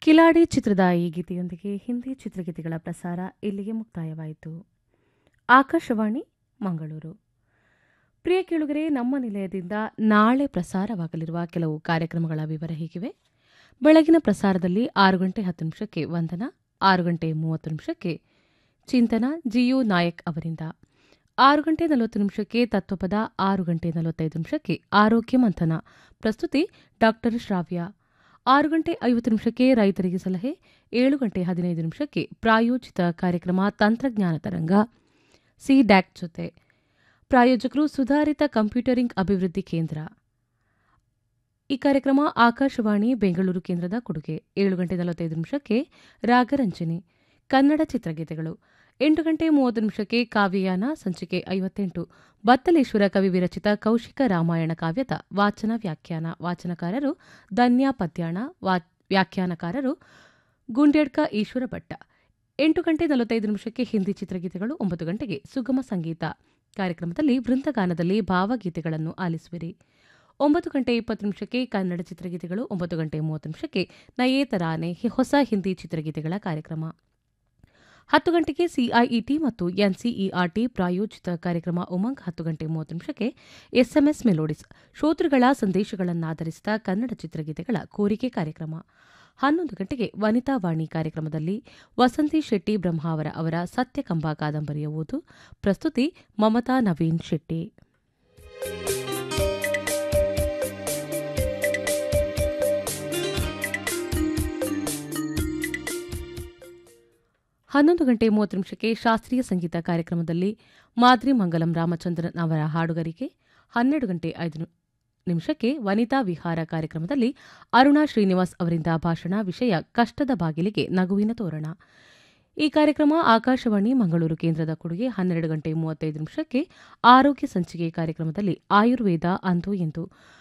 ಕಿಲಾಡಿ ಚಿತ್ರದ ಈ ಗೀತೆಯೊಂದಿಗೆ ಹಿಂದಿ ಚಿತ್ರಗೀತೆಗಳ ಪ್ರಸಾರ ಇಲ್ಲಿಗೆ ಮುಕ್ತಾಯವಾಯಿತು ಆಕಾಶವಾಣಿ ಮಂಗಳೂರು ಪ್ರಿಯ ಕೇಳುಗರೆ ನಮ್ಮ ನಿಲಯದಿಂದ ನಾಳೆ ಪ್ರಸಾರವಾಗಲಿರುವ ಕೆಲವು ಕಾರ್ಯಕ್ರಮಗಳ ವಿವರ ಹೀಗಿವೆ ಬೆಳಗಿನ ಪ್ರಸಾರದಲ್ಲಿ ಆರು ಗಂಟೆ ಹತ್ತು ನಿಮಿಷಕ್ಕೆ ವಂದನ ಆರು ಗಂಟೆ ಮೂವತ್ತು ನಿಮಿಷಕ್ಕೆ ಚಿಂತನ ಜಿಯು ನಾಯಕ್ ಅವರಿಂದ ಆರು ಗಂಟೆ ನಲವತ್ತು ನಿಮಿಷಕ್ಕೆ ತತ್ವಪದ ಆರು ಗಂಟೆ ನಲವತ್ತೈದು ನಿಮಿಷಕ್ಕೆ ಆರೋಗ್ಯ ಮಂಥನ ಪ್ರಸ್ತುತಿ ಡಾಕ್ಟರ್ ಶ್ರಾವ್ಯ ಆರು ಗಂಟೆ ಐವತ್ತು ನಿಮಿಷಕ್ಕೆ ರೈತರಿಗೆ ಸಲಹೆ ಏಳು ಗಂಟೆ ಹದಿನೈದು ನಿಮಿಷಕ್ಕೆ ಪ್ರಾಯೋಜಿತ ಕಾರ್ಯಕ್ರಮ ತಂತ್ರಜ್ಞಾನ ತರಂಗ ಸಿ ಡ್ಯಾಕ್ ಜೊತೆ ಪ್ರಾಯೋಜಕರು ಸುಧಾರಿತ ಕಂಪ್ಯೂಟರಿಂಗ್ ಅಭಿವೃದ್ಧಿ ಕೇಂದ್ರ ಈ ಕಾರ್ಯಕ್ರಮ ಆಕಾಶವಾಣಿ ಬೆಂಗಳೂರು ಕೇಂದ್ರದ ಕೊಡುಗೆ ಏಳು ಗಂಟೆ ನಲವತ್ತೈದು ನಿಮಿಷಕ್ಕೆ ರಾಗರಂಜನಿ ಕನ್ನಡ ಚಿತ್ರಗೀತೆಗಳು ಎಂಟು ಗಂಟೆ ಮೂವತ್ತು ನಿಮಿಷಕ್ಕೆ ಕಾವ್ಯಯಾನ ಸಂಚಿಕೆ ಐವತ್ತೆಂಟು ಬತ್ತಲೇಶ್ವರ ಕವಿ ವಿರಚಿತ ಕೌಶಿಕ ರಾಮಾಯಣ ಕಾವ್ಯದ ವಾಚನ ವ್ಯಾಖ್ಯಾನ ವಾಚನಕಾರರು ಧನ್ಯಾ ಪದ್ಯಾಣ ವ್ಯಾಖ್ಯಾನಕಾರರು ಗುಂಡ್ಯಡ್ಕ ಈಶ್ವರ ಭಟ್ಟ ಎಂಟು ಗಂಟೆ ನಲವತ್ತೈದು ನಿಮಿಷಕ್ಕೆ ಹಿಂದಿ ಚಿತ್ರಗೀತೆಗಳು ಒಂಬತ್ತು ಗಂಟೆಗೆ ಸುಗಮ ಸಂಗೀತ ಕಾರ್ಯಕ್ರಮದಲ್ಲಿ ವೃಂದಗಾನದಲ್ಲಿ ಭಾವಗೀತೆಗಳನ್ನು ಆಲಿಸುವಿರಿ ಒಂಬತ್ತು ಗಂಟೆ ಇಪ್ಪತ್ತು ನಿಮಿಷಕ್ಕೆ ಕನ್ನಡ ಚಿತ್ರಗೀತೆಗಳು ಒಂಬತ್ತು ಗಂಟೆ ಮೂವತ್ತು ನಿಮಿಷಕ್ಕೆ ನಯೇ ತರಾನೆ ಹೊಸ ಹಿಂದಿ ಚಿತ್ರಗೀತೆಗಳ ಕಾರ್ಯಕ್ರಮ ಹತ್ತು ಗಂಟೆಗೆ ಸಿಐಇಟಿ ಮತ್ತು ಎನ್ಸಿಇಆರ್ಟಿ ಪ್ರಾಯೋಜಿತ ಕಾರ್ಯಕ್ರಮ ಉಮಂಗ್ ಹತ್ತು ಗಂಟೆ ಮೂವತ್ತು ನಿಮಿಷಕ್ಕೆ ಎಸ್ಎಂಎಸ್ ಮೆಲೋಡಿಸ್ ಶ್ರೋತೃಗಳ ಸಂದೇಶಗಳನ್ನಾಧರಿಸಿದ ಕನ್ನಡ ಚಿತ್ರಗೀತೆಗಳ ಕೋರಿಕೆ ಕಾರ್ಯಕ್ರಮ ಹನ್ನೊಂದು ಗಂಟೆಗೆ ವನಿತಾ ವಾಣಿ ಕಾರ್ಯಕ್ರಮದಲ್ಲಿ ವಸಂತಿ ಶೆಟ್ಟಿ ಬ್ರಹ್ಮಾವರ ಅವರ ಸತ್ಯಕಂಬ ಕಾದಂಬರಿಯ ಓದು ಪ್ರಸ್ತುತಿ ಮಮತಾ ನವೀನ್ ಶೆಟ್ಟಿ ಹನ್ನೊಂದು ಗಂಟೆ ಮೂವತ್ತು ನಿಮಿಷಕ್ಕೆ ಶಾಸ್ತ್ರೀಯ ಸಂಗೀತ ಕಾರ್ಯಕ್ರಮದಲ್ಲಿ ಮಾದ್ರಿ ಮಂಗಲಂ ರಾಮಚಂದ್ರನ್ ಅವರ ಹಾಡುಗಾರಿಕೆ ಹನ್ನೆರಡು ಗಂಟೆ ಐದು ನಿಮಿಷಕ್ಕೆ ವನಿತಾ ವಿಹಾರ ಕಾರ್ಯಕ್ರಮದಲ್ಲಿ ಅರುಣಾ ಶ್ರೀನಿವಾಸ್ ಅವರಿಂದ ಭಾಷಣ ವಿಷಯ ಕಷ್ಟದ ಬಾಗಿಲಿಗೆ ನಗುವಿನ ತೋರಣ ಈ ಕಾರ್ಯಕ್ರಮ ಆಕಾಶವಾಣಿ ಮಂಗಳೂರು ಕೇಂದ್ರದ ಕೊಡುಗೆ ಹನ್ನೆರಡು ಗಂಟೆ ಮೂವತ್ತೈದು ನಿಮಿಷಕ್ಕೆ ಆರೋಗ್ಯ ಸಂಚಿಕೆ ಕಾರ್ಯಕ್ರಮದಲ್ಲಿ ಆಯುರ್ವೇದ ಅಂದು ಎಂದು